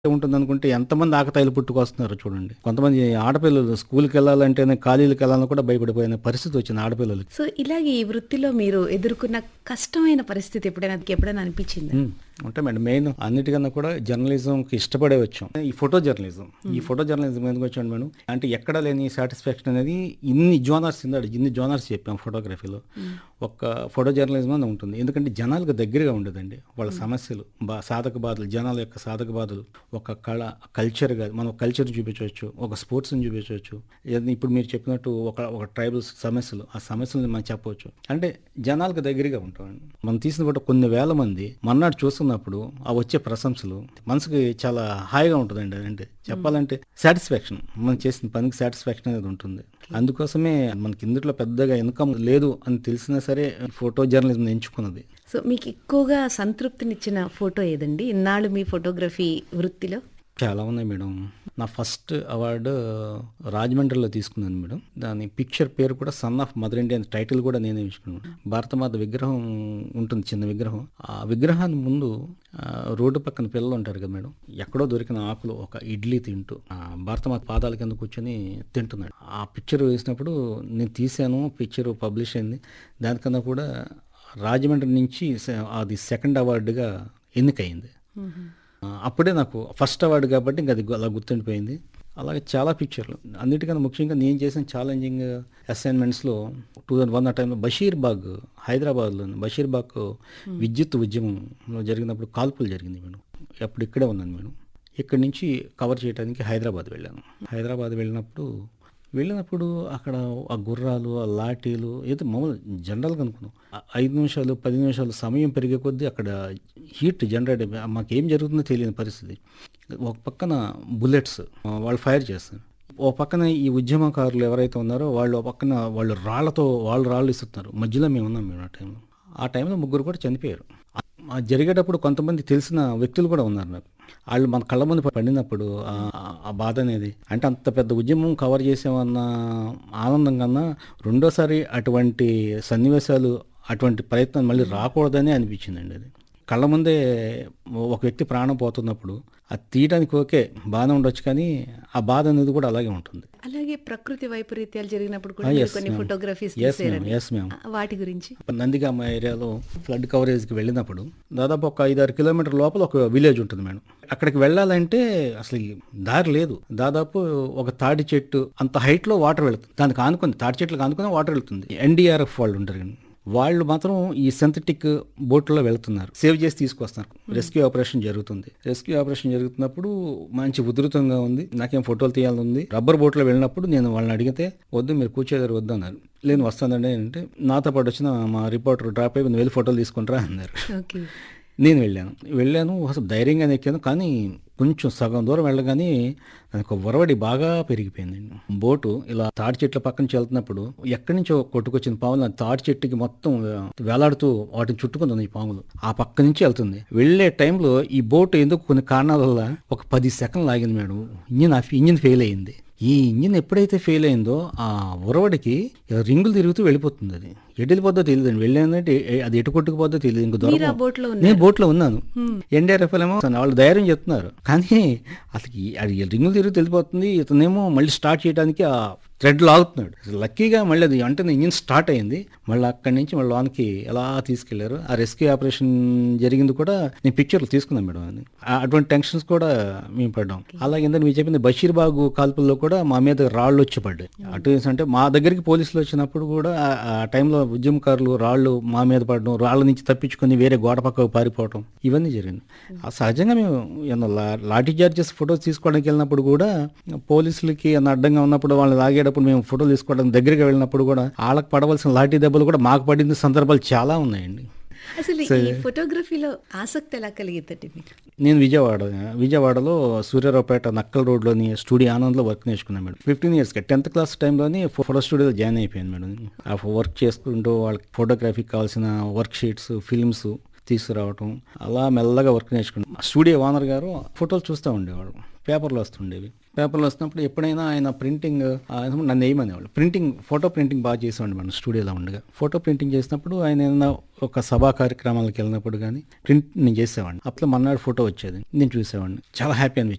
ఉంటుంది అనుకుంటే ఎంతమంది ఆకతాయిలు పుట్టుకొస్తున్నారు చూడండి కొంతమంది ఆడపిల్లలు స్కూల్కి వెళ్ళాలంటేనే కాలేజీకి వెళ్ళాలని కూడా భయపడిపోయిన పరిస్థితి వచ్చింది ఆడపిల్లలకి సో ఇలాగే ఈ వృత్తిలో మీరు ఎదుర్కొన్న కష్టమైన పరిస్థితి ఎప్పుడైనా ఎప్పుడైనా అనిపించింది ఉమ్, ఉంటాయి మేడం మెయిన్ అన్నిటికన్నా కూడా జర్నలిజంకి ఇష్టపడే వచ్చాం ఈ ఫోటో జర్నలిజం ఈ ఫోటో జర్నలిజం ఎందుకు వచ్చాను మేడం అంటే ఎక్కడ లేని సాటిస్ఫాక్షన్ అనేది ఇన్ని జోనర్స్ ఇందాడు ఇన్ని జోనర్స్ చెప్పాం ఫోటోగ్రఫీలో ఒక్క ఫోటో జర్నలిజం అని ఉంటుంది ఎందుకంటే జనాలకు దగ్గరగా ఉండదండి వాళ్ళ సమస్యలు బా సాధక బాధలు జనాల యొక్క సాధక బాధలు ఒక కళ కల్చర్ కాదు మనం కల్చర్ చూపించవచ్చు ఒక స్పోర్ట్స్ని చూపించవచ్చు ఏదైనా ఇప్పుడు మీరు చెప్పినట్టు ఒక ఒక ట్రైబల్ సమస్యలు ఆ సమస్యలను మనం చెప్పవచ్చు అంటే జనాలకు దగ్గరగా ఉంటామండి మనం తీసిన ఫోటో కొన్ని వేల మంది మన్నాడు చూస్తున్నప్పుడు ఆ వచ్చే ప్రశంసలు మనసుకి చాలా హాయిగా ఉంటుందండి అంటే చెప్పాలంటే సాటిస్ఫాక్షన్ మనం చేసిన పనికి సాటిస్ఫాక్షన్ అనేది ఉంటుంది అందుకోసమే మనకి ఇందులో పెద్దగా ఇన్కమ్ లేదు అని తెలిసినా సరే ఫోటో జర్నలిజం ఎంచుకున్నది సో మీకు ఎక్కువగా సంతృప్తినిచ్చిన ఫోటో ఏదండి ఇన్నాళ్ళు మీ ఫోటోగ్రఫీ వృత్తిలో చాలా ఉన్నాయి మేడం నా ఫస్ట్ అవార్డు రాజమండ్రిలో తీసుకున్నాను మేడం దాని పిక్చర్ పేరు కూడా సన్ ఆఫ్ మదర్ ఇండియా అని టైటిల్ కూడా నేనే ఇచ్చుకున్నాను భారతమాత విగ్రహం ఉంటుంది చిన్న విగ్రహం ఆ విగ్రహాన్ని ముందు ఆ, రోడ్డు పక్కన పిల్లలు ఉంటారు కదా మేడం ఎక్కడో దొరికిన ఆకులు ఒక ఇడ్లీ తింటూ ఆ భారతమాత పాదాల కింద కూర్చొని తింటున్నాడు ఆ పిక్చర్ వేసినప్పుడు నేను తీశాను పిక్చర్ పబ్లిష్ అయింది దానికన్నా కూడా రాజమండ్రి నుంచి స- అది సెకండ్ అవార్డుగా ఎన్నికయింది ఆ, అప్పుడే నాకు ఫస్ట్ అవార్డు కాబట్టి ఇంకా అది గు- అలా గుర్తుండిపోయింది అలాగే చాలా పిక్చర్లు అన్నిటికన్నా ముఖ్యంగా నేను చేసిన ఛాలెంజింగ్ అసైన్మెంట్స్లో టూ థౌజండ్ వన్ ఆ టైంలో బషీర్బాగ్ హైదరాబాద్లో బషీర్బాగ్ విద్యుత్ ఉద్యమంలో జరిగినప్పుడు కాల్పులు జరిగింది మేడం అప్పుడు ఇక్కడే ఉన్నాను మేడం ఇక్కడి నుంచి కవర్ చేయడానికి హైదరాబాద్ వెళ్ళాను హైదరాబాద్ వెళ్ళినప్పుడు వెళ్ళినప్పుడు అక్కడ ఆ గుర్రాలు ఆ లాఠీలు ఏదో మామూలు జనరల్గా అనుకున్నాం ఆ ఐదు నిమిషాలు పది నిమిషాలు సమయం పెరిగే కొద్దీ అక్కడ హీట్ జనరేట్ అయిపోయి మాకేం జరుగుతుందో తెలియని పరిస్థితి ఒక పక్కన బుల్లెట్స్ వాళ్ళు ఫైర్ చేస్తారు ఓ పక్కన ఈ ఉద్యమకారులు ఎవరైతే ఉన్నారో వాళ్ళు ఒక పక్కన వాళ్ళు రాళ్లతో వాళ్ళు రాళ్ళు ఇస్తున్నారు మధ్యలో మేము ఉన్నాం మేము ఆ టైంలో ఆ టైంలో ముగ్గురు కూడా చనిపోయారు ఆ జరిగేటప్పుడు కొంతమంది తెలిసిన వ్యక్తులు కూడా ఉన్నారు నాకు వాళ్ళు మన కళ్ళ ముందు పడినప్పుడు ఆ- ఆ బాధ అనేది అంటే అంత పెద్ద ఉద్యమం కవర్ చేసామన్న ఆనందం కన్నా రెండోసారి అటువంటి సన్నివేశాలు అటువంటి ప్రయత్నం మళ్ళీ రాకూడదని అనిపించిందండి అది కళ్ళ ముందే ఒక వ్యక్తి ప్రాణం పోతున్నప్పుడు అది తీయడానికి ఓకే బాగానే ఉండొచ్చు కానీ ఆ బాధ అనేది కూడా అలాగే ఉంటుంది అలాగే ప్రకృతి వైపరీత్యాలు జరిగినప్పుడు కూడా Ah, మీరు yes, కొన్ని ma'am. Photographies Yes, ma'am. తీసారండి Yes, ma'am. ఆ, వాటి గురించి నందిగామ ఏరియాలో ఫ్లడ్ కవరేజ్కి వెళ్ళినప్పుడు దాదాపు ఒక ఐదారు కిలోమీటర్ లోపల ఒక విలేజ్ ఉంటుంది మేడం అక్కడికి వెళ్ళాలంటే అసలు ఈ దారి లేదు దాదాపు ఒక తాడి చెట్టు అంత హైట్లో వాటర్ వెళుతుంది దానికి ఆనుకొని తాడి చెట్లకు ఆనుకొని వాటర్ వెళ్తుంది ఎన్డీఆర్ఎఫ్ వాళ్ళు ఉంటారు కానీ వాళ్ళు మాత్రం ఈ సింథటిక్ బోట్లో వెళ్తున్నారు సేవ్ చేసి తీసుకొస్తున్నారు రెస్క్యూ ఆపరేషన్ జరుగుతుంది రెస్క్యూ ఆపరేషన్ జరుగుతున్నప్పుడు మంచి ఉధృతంగా ఉంది నాకేం ఫోటోలు తీయాలని ఉంది రబ్బర్ బోట్లో వెళ్ళినప్పుడు నేను వాళ్ళని అడిగితే వద్దు మీరు కూర్చోదారు వద్దు అన్నారు లేని వస్తానండి అంటే నాతో పాటు వచ్చిన మా రిపోర్టర్ డ్రాప్ అయిపోయి వెళ్ళి ఫోటోలు తీసుకుంటారా అన్నారు ఓకే నేను వెళ్ళాను వెళ్ళాను అసలు ధైర్యంగానే ఎక్కాను కానీ కొంచెం సగం దూరం వెళ్ళగానే నాకు వరవడి బాగా పెరిగిపోయిందండి బోటు ఇలా తాడి చెట్ల పక్కన నుంచి వెళ్తున్నప్పుడు ఎక్కడి నుంచో కొట్టుకొచ్చిన పాములు ఆ తాడి చెట్టుకి మొత్తం వేలాడుతూ వాటిని చుట్టుకుంది ఉంది ఈ పాములు ఆ పక్క నుంచి వెళ్తుంది వెళ్ళే టైంలో ఈ బోటు ఎందుకు కొన్ని కారణాల వల్ల ఒక పది సెకండ్లు ఆగింది madam engine off engine fail అయింది ఈ ఇంజిన్ ఎప్పుడైతే ఫెయిల్ అయిందో ఆ ఉరవడికి ఇలా రింగులు తిరుగుతూ వెళ్ళిపోతుంది అది ఎటు వెళ్ళిపోద్దో తెలియదు వెళ్ళిందంటే ఏ- అది ఎటు కొట్టుకుపోద్దో తెలియదు ఇంక మీరు ఆ దూరం బోట్లో నేను బోట్లో ఉన్నాను ఎన్డీఆర్ఎఫ్ ఏమో వాళ్ళు ధైర్యం చెప్తున్నారు కానీ అసలు ఈ- అది రింగులు తిరిగి తెలిపోతుంది ఇతనేమో మళ్ళీ స్టార్ట్ చేయడానికి ఆ థ్రెడ్ లాగుతున్నాడు లక్కీగా మళ్ళీ అది అంటే ఇంజిన్ స్టార్ట్ అయింది మళ్ళీ అక్కడి నుంచి మళ్ళీ లోనికి ఎలా తీసుకెళ్లారు ఆ రెస్క్యూ ఆపరేషన్ జరిగింది కూడా నేను పిక్చర్లు తీసుకున్నాను మేడం అది ఆ- అటువంటి టెన్షన్స్ కూడా మేము పడ్డాం అలాగే ఏంటంటే మీరు చెప్పింది బషీర్బాగు కాల్పుల్లో కూడా మా మీద రాళ్ళు వచ్చి పడ్డాయి అటు అంటే మా దగ్గరికి పోలీసులు వచ్చినప్పుడు కూడా ఆ- ఆ టైంలో ఉద్యమకారులు రాళ్ళు మా మీద పడడం రాళ్ళ నుంచి తప్పించుకొని వేరే గోడ పక్కకు పారిపోవడం ఇవన్నీ జరిగింది ఆ సహజంగా మేము ఏమన్నా లా- లాఠీ చార్జెస్ ఫొటోస్ తీసుకోవడానికి వెళ్ళినప్పుడు కూడా పోలీసులకి ఏమన్నా అడ్డంగా ఉన్నప్పుడు వాళ్ళని లాగేటప్పుడు మేము ఫోటోలు తీసుకోవడానికి దగ్గరికి వెళ్ళినప్పుడు కూడా వాళ్ళకి పడవలసిన లాఠీ దెబ్బలు కూడా మాకు పడిన సందర్భాలు చాలా ఉన్నాయండి అసలు ఈ ఫోటోగ్రఫీలో ఆసక్తి ఎలా కలిగిద్దండి మీకు నేను విజయవాడ విజయవాడలో సూర్యారావుపేట నక్కల్ రోడ్లోని స్టూడియో ఆనంద్లో వర్క్ నేర్చుకున్నాను మేడం ఫిఫ్టీన్ ఇయర్స్కి టెన్త్ క్లాస్ టైంలోని ఫోటో స్టూడియోలో జాయిన్ అయిపోయాను మేడం ఆ వర్క్ చేసుకుంటూ వాళ్ళకి ఫోటోగ్రఫీకి కావాల్సిన వర్క్ షీట్స్ ఫిల్మ్స్ తీసుకురావటం అలా మెల్లగా వర్క్ నేర్చుకున్నాను స్టూడియో ఓనర్ గారు ఫోటోలు చూస్తూ ఉండేవాడు పేపర్లు వస్తుండేవి పేపర్లు వస్తున్నప్పుడు ఎప్పుడైనా ఆయన ప్రింటింగ్ నన్ను వేయమనేవాళ్ళు ప్రింటింగ్ ఫోటో ప్రింటింగ్ బాగా చేసేవాడిని మనం స్టూడియోలో ఉండగా ఫోటో ప్రింటింగ్ చేసినప్పుడు ఆయన ఏదైనా ఒక సభా కార్యక్రమాలకు వెళ్ళినప్పుడు కానీ ప్రింట్ నేను చేసేవాడిని అప్పుడు మన్నాడు ఫోటో వచ్చేది నేను చూసేవాడిని చాలా హ్యాపీ అనిపించింది